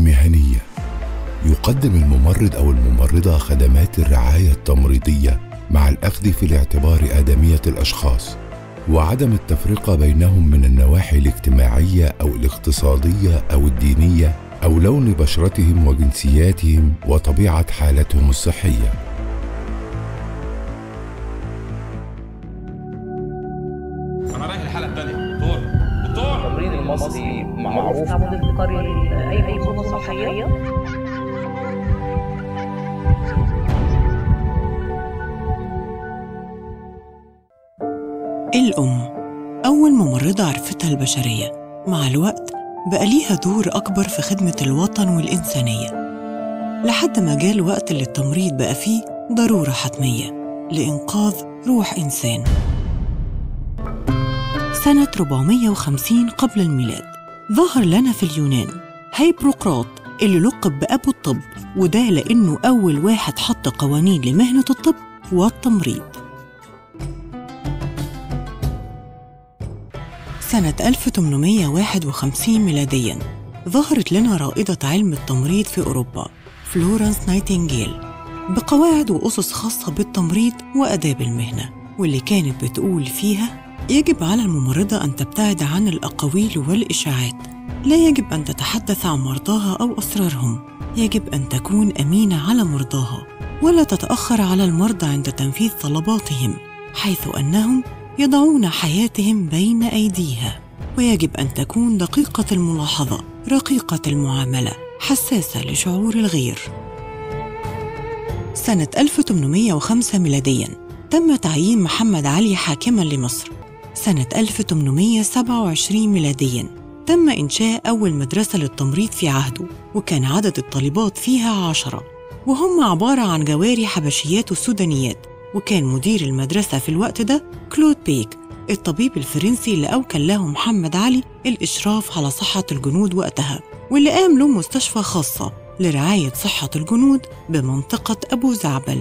المهنية يقدم الممرض أو الممرضة خدمات الرعاية التمريضية مع الأخذ في الاعتبار آدمية الأشخاص وعدم التفرقة بينهم من النواحي الاجتماعية أو الاقتصادية أو الدينية أو لون بشرتهم وجنسياتهم وطبيعة حالتهم الصحية انا رايح الحلقه الثانيه دكتور دكتور التمريض المصري معروف نعمل ابتكار أي منظومة صحية الأم أول ممرضة عرفتها البشرية مع الوقت بقى ليها دور أكبر في خدمة الوطن والإنسانية لحد ما جاء الوقت اللي التمريض بقى فيه ضرورة حتمية لإنقاذ روح إنسان سنة 450 قبل الميلاد ظهر لنا في اليونان هيبروقراط اللي لقب بأبو الطب وده لأنه أول واحد حط قوانين لمهنة الطب والتمريض سنة 1851 ميلادياً ظهرت لنا رائدة علم التمريض في أوروبا فلورنس نايتنجيل بقواعد وأسس خاصة بالتمريض وآداب المهنة واللي كانت بتقول فيها يجب على الممرضة أن تبتعد عن الأقاويل والإشاعات لا يجب أن تتحدث عن مرضاها أو أسرارهم يجب أن تكون أمينة على مرضاها ولا تتأخر على المرضى عند تنفيذ طلباتهم حيث أنهم يضعون حياتهم بين أيديها ويجب أن تكون دقيقة الملاحظة رقيقة المعاملة حساسة لشعور الغير سنة 1805 ميلادياً تم تعيين محمد علي حاكماً لمصر سنة 1827 ميلادياً تم إنشاء أول مدرسة للتمريض في عهده وكان عدد الطالبات فيها عشرة وهم عبارة عن جواري حبشيات وسودانيات وكان مدير المدرسة في الوقت ده كلود بيك الطبيب الفرنسي اللي أوكل له محمد علي الإشراف على صحة الجنود وقتها واللي قام له مستشفى خاصة لرعاية صحة الجنود بمنطقة أبو زعبل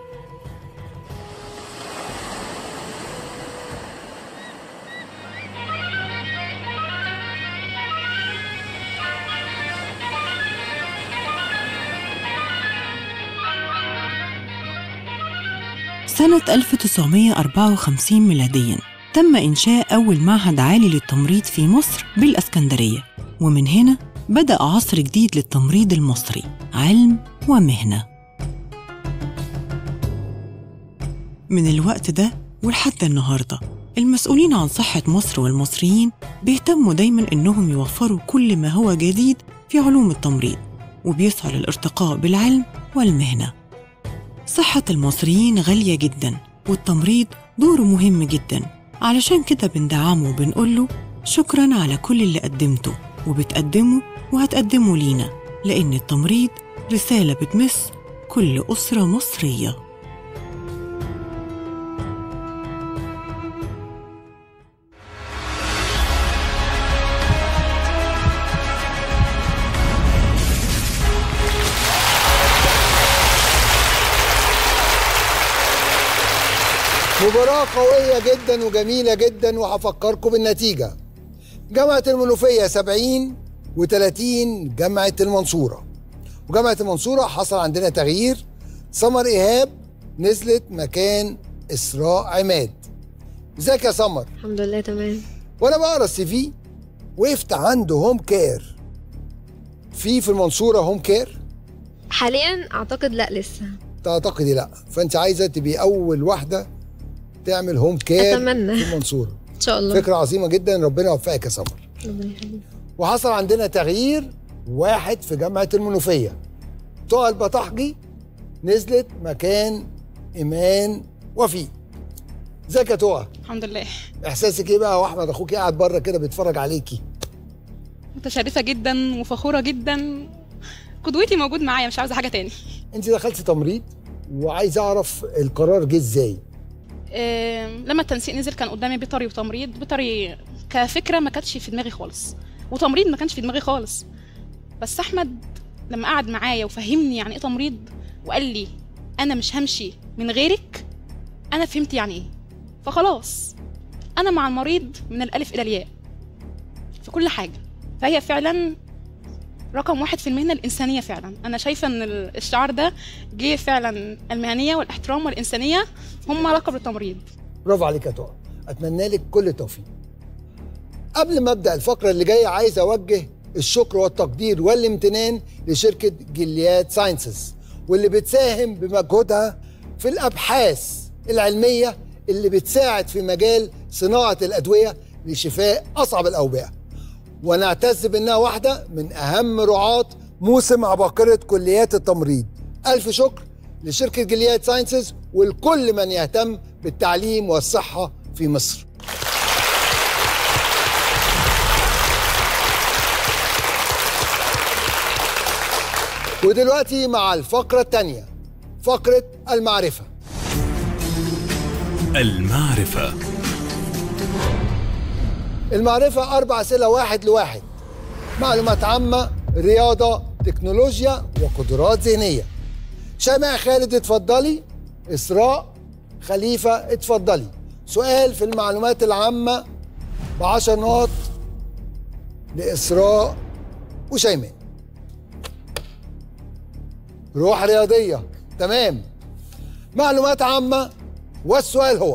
سنة 1954 ميلادياً تم إنشاء أول معهد عالي للتمريض في مصر بالإسكندرية ومن هنا بدأ عصر جديد للتمريض المصري علم ومهنة من الوقت ده ولحد النهاردة المسؤولين عن صحة مصر والمصريين بيهتموا دايما إنهم يوفروا كل ما هو جديد في علوم التمريض وبيسعوا للارتقاء بالعلم والمهنه صحة المصريين غالية جدا والتمريض دوره مهم جدا علشان كده بندعمه وبنقوله شكرا على كل اللي قدمته وبتقدمه وهتقدمه لينا لأن التمريض رسالة بتمس كل أسرة مصرية مباراة قوية جدا وجميلة جدا وهفكركم بالنتيجة جامعة المنوفية 70 و30 جامعة المنصورة وجامعة المنصورة حصل عندنا تغيير سمر إيهاب نزلت مكان إسراء عماد ازيك يا سمر الحمد لله تمام وانا بقرا السي في وقفت عنده هوم كير في في المنصورة هوم كير حاليا اعتقد لا لسه تعتقدي لا فانت عايزة تبقي أول واحدة تعمل هوم كير أتمنى. في المنصورة ان شاء الله فكرة عظيمة جدا ربنا يوفقك يا سمر ربنا يخليك وحصل عندنا تغيير واحد في جامعة المنوفية طه البطحجي نزلت مكان إيمان وفيق ازيك يا طه الحمد لله احساسك ايه بقى واحمد اخوك قاعد بره كده بيتفرج عليكي متشرفة جدا وفخورة جدا قدوتي موجود معايا مش عاوزة حاجة تاني انت دخلتي تمريض وعايز اعرف القرار جه ازاي إيه لما التنسيق نزل كان قدامي بيطري وتمريض بيطري كفكرة ما كانتش في دماغي خالص وتمريض ما كانش في دماغي خالص بس أحمد لما قعد معايا وفهمني يعني إيه تمريض وقال لي أنا مش همشي من غيرك أنا فهمت يعني إيه فخلاص أنا مع المريض من الألف إلى الياء في كل حاجة فهي فعلا رقم واحد في المهنه الانسانيه فعلا انا شايفه ان ال- الشعار ده جه فعلا المهنيه والاحترام والانسانيه هم لقب التمريض برافو عليك يا طه اتمنى لك كل التوفيق قبل ما ابدا الفقره اللي جايه عايز اوجه الشكر والتقدير والامتنان لشركه جلياد ساينسز واللي بتساهم بمجهودها في الابحاث العلميه اللي بتساعد في مجال صناعه الادويه لشفاء اصعب الاوبئه ونعتز بانها واحده من اهم رعاه موسم عباقره كليات التمريض الف شكر لشركه جلياد ساينسز ولكل من يهتم بالتعليم والصحه في مصر ودلوقتي مع الفقره الثانيه فقره المعرفه المعرفة المعرفة أربع أسئلة واحد لواحد معلومات عامة رياضة تكنولوجيا وقدرات ذهنية شيماء خالد اتفضلي إسراء خليفة اتفضلي سؤال في المعلومات العامة بعشر نقط لإسراء وشيماء روح رياضية تمام معلومات عامة والسؤال هو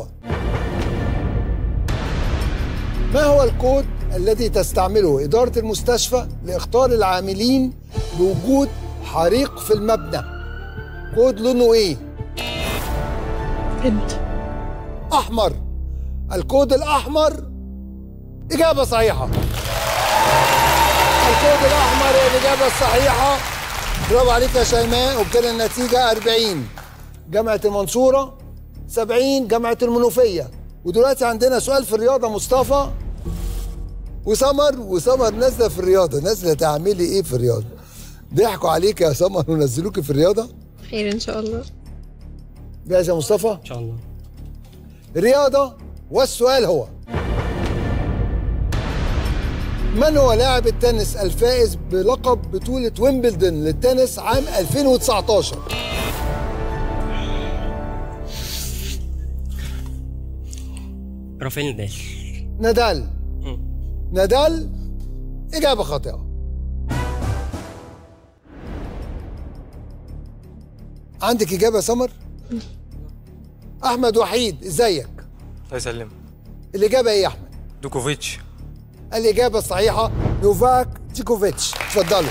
ما هو الكود الذي تستعمله إدارة المستشفى لإخطار العاملين بوجود حريق في المبنى؟ كود لونه إيه؟ رد أحمر الكود الأحمر إجابة صحيحة الكود الأحمر هي الإجابة الصحيحة برافو عليك يا شيماء وبكده النتيجة 40 جامعة المنصورة 70 جامعة المنوفية ودلوقتي عندنا سؤال في الرياضة مصطفى وسمر وسمر نازلة في الرياضة نازلة تعملي إيه في الرياضة؟ ضحكوا عليك يا سمر ونزلوكي في الرياضة؟ خير ان شاء الله جاهز يا مصطفى؟ ان شاء الله رياضة والسؤال هو من هو لاعب التنس الفائز بلقب بطولة ويمبلدون للتنس عام 2019 رافائيل نادال نادال نادال إجابة خاطئة عندك إجابة يا سمر؟ أحمد وحيد إزيك؟ الله يسلم الإجابة إيه يا أحمد؟ دوكوفيتش الإجابة الصحيحة نوفاك جيكوفيتش اتفضلوا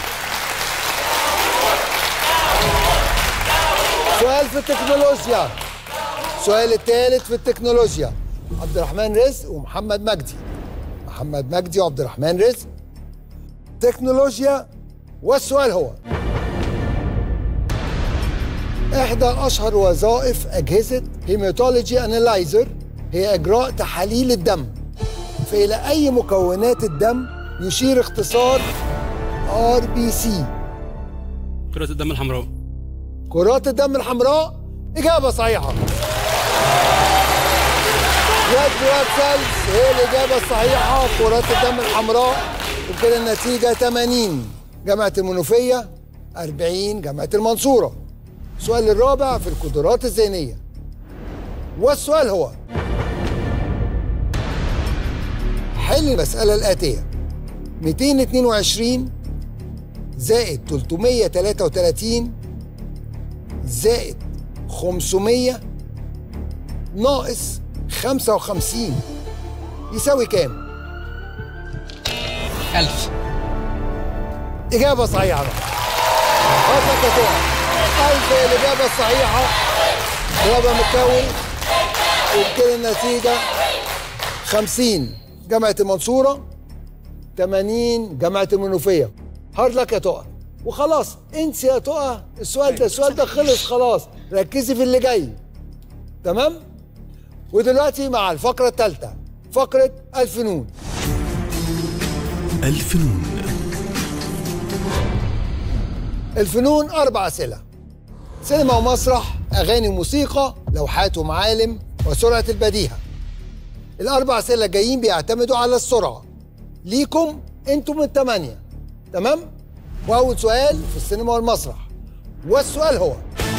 سؤال في التكنولوجيا السؤال الثالث في التكنولوجيا عبد الرحمن رزق ومحمد مجدي محمد مجدي وعبد الرحمن رزق تكنولوجيا والسؤال هو إحدى أشهر وظائف أجهزة هيماتولوجي أنالايزر هي إجراء تحاليل الدم فإلى أي مكونات الدم يشير اختصار ار بي سي كرة الدم الحمراء كرات الدم الحمراء إجابة صحيحة ريد بلاد سيلز هي الإجابة الصحيحة كرات الدم الحمراء وكده النتيجة 80 جامعة المنوفية 40 جامعة المنصورة السؤال الرابع في القدرات الذهنية والسؤال هو حل المسألة الآتية 222 زائد 333 زائد 500 ناقص 55 يساوي كام؟ ألف إجابة صحيحة بقى. هاتلك يا تقع ألف هي الإجابة الصحيحة برافو يا متكون وبكده النتيجة 50 جامعة المنصورة 80 جامعة المنوفية هارد لك يا تقع وخلاص انسي يا تقع السؤال ده السؤال ده خلص خلاص ركزي في اللي جاي تمام ودلوقتي مع الفقرة الثالثة فقرة الفنون الفنون الفنون أربع أسئلة سينما ومسرح أغاني وموسيقى لوحات ومعالم وسرعة البديهة الأربع أسئلة جايين بيعتمدوا على السرعة ليكم أنتم الثمانية تمام؟ وأول سؤال في السينما والمسرح والسؤال هو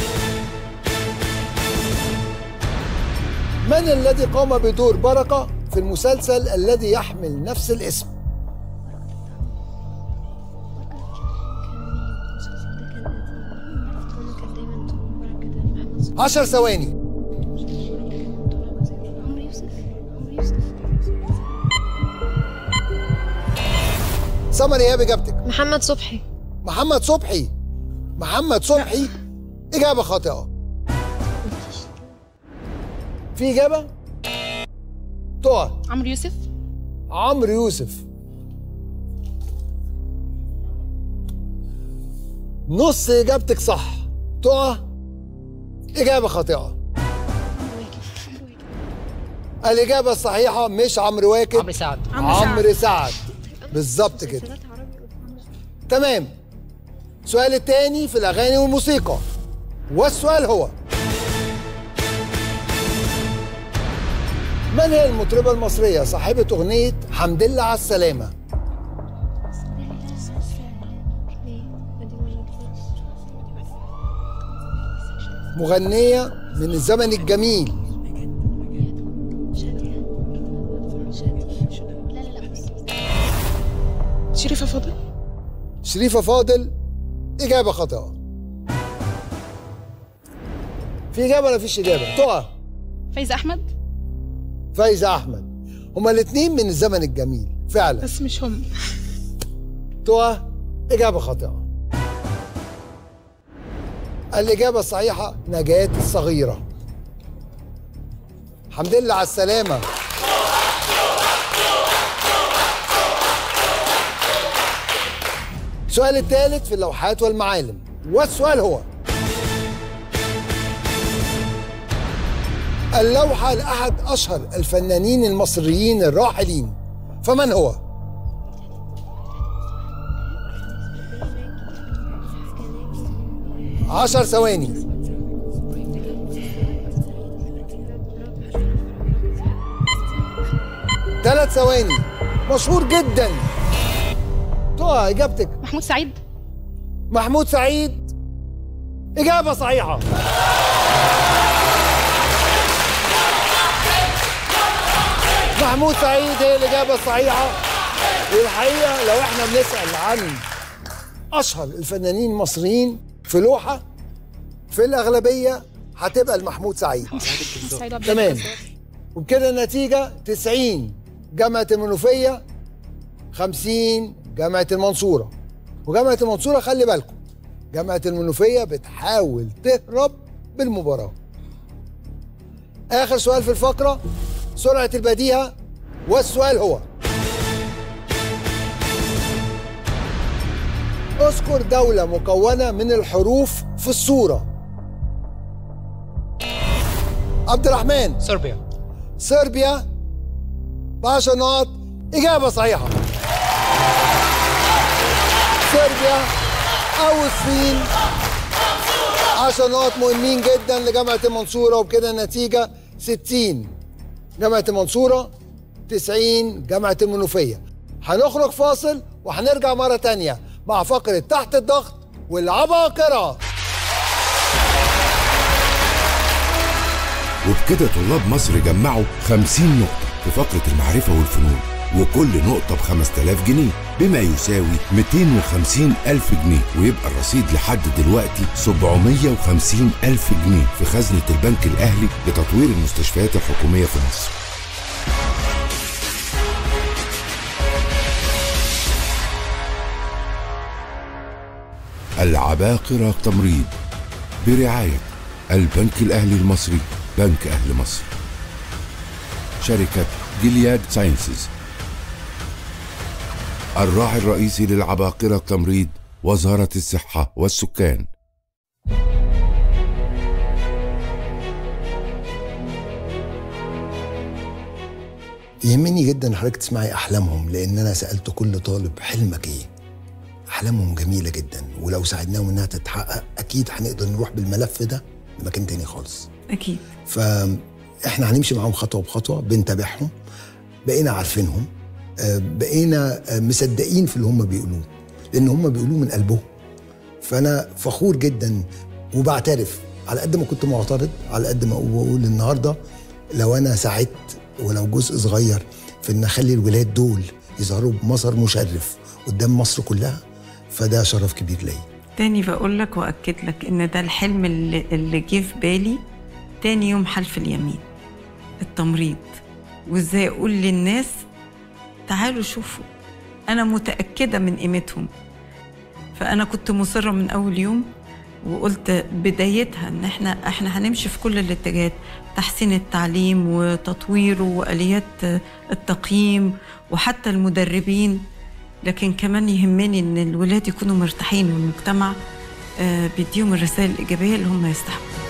من الذي قام بدور بركة في المسلسل الذي يحمل نفس الاسم؟ 10 ثواني عمرو يوسف عمرو يوسف سمر ايهاب اجابتك محمد صبحي محمد صبحي محمد صبحي اجابه خاطئه في اجابه تقع عمرو يوسف عمرو يوسف نص اجابتك صح تقع اجابه خاطئه الاجابه الصحيحه مش عمرو واكد عمرو سعد عمرو سعد بالظبط كده مسلسلات عربي تمام السؤال الثاني في الاغاني والموسيقى والسؤال هو من هي المطربه المصريه صاحبه اغنيه حمد لله على السلامه مغنيه من الزمن الجميل شريفه فاضل شريفه فاضل اجابه خاطئه في اجابه ولا فيش اجابه تقع فايزه احمد فايزه احمد هما الاثنين من الزمن الجميل فعلا بس مش هم تقع اجابه خاطئه الاجابه الصحيحه نجاه الصغيره الحمد لله على السلامه السؤال الثالث في اللوحات والمعالم والسؤال هو اللوحة لأحد أشهر الفنانين المصريين الراحلين فمن هو؟ عشر ثواني ثلاث ثواني مشهور جدا تقع إجابتك محمود سعيد محمود سعيد إجابة صحيحة محمود سعيد هي الإجابة الصحيحة والحقيقة لو احنا بنسأل عن أشهر الفنانين المصريين في لوحة في الأغلبية هتبقى المحمود سعيد محمود سعيد وعبد تمام. الجبار. وبكده النتيجة 90 جامعة المنوفية 50 جامعة المنصورة وجامعة المنصورة خلي بالكم جامعة المنوفية بتحاول تهرب بالمباراة آخر سؤال في الفقرة سرعة البديهة والسؤال هو اذكر دولة مكونة من الحروف في الصورة عبد الرحمن صربيا صربيا ب 10 نقط إجابة صحيحة صربيا أو الصين 10 نقط مهمين جدا لجامعة المنصورة وبكده النتيجة 60 جامعة المنصورة 90 جامعة المنوفية هنخرج فاصل وهنرجع مرة تانية مع فقرة تحت الضغط والعباقرة وبكده طلاب مصر جمعوا 50 نقطة في فقرة المعرفة والفنون وكل نقطة ب 5000 جنيه بما يساوي 250 ألف جنيه ويبقى الرصيد لحد دلوقتي 750 ألف جنيه في خزنة البنك الأهلي لتطوير المستشفيات الحكومية في مصر العباقرة تمريض برعاية البنك الأهلي المصري بنك أهل مصر شركة جلياد ساينسز الراعي الرئيسي للعباقرة التمريض وزارة الصحة والسكان يهمني جدا إن حضرتك تسمعي احلامهم لان انا سالت كل طالب حلمك ايه احلامهم جميله جدا ولو ساعدناهم انها تتحقق اكيد هنقدر نروح بالملف ده لمكان تاني خالص أكيد فاحنا هنمشي معاهم خطوه بخطوه بنتابعهم بقينا عارفينهم آه، بقينا آه، مصدقين في اللي هم بيقولوه لان هم بيقولوه من قلبهم فانا فخور جدا وبعترف على قد ما كنت معترض على قد ما بقول النهارده لو انا ساعدت ولو جزء صغير في ان اخلي الولاد دول يظهروا بمظهر مشرف قدام مصر كلها فده شرف كبير ليا تاني بقول لك واكد لك ان ده الحلم اللي, اللي جه في بالي تاني يوم حلف اليمين التمريض وازاي اقول للناس تعالوا شوفوا انا متاكده من قيمتهم فانا كنت مصره من اول يوم وقلت بدايتها ان احنا احنا هنمشي في كل الاتجاهات تحسين التعليم وتطويره واليات التقييم وحتى المدربين لكن كمان يهمني ان الولاد يكونوا مرتاحين والمجتمع آه، بيديهم الرسائل الايجابيه اللي هم يستحقوا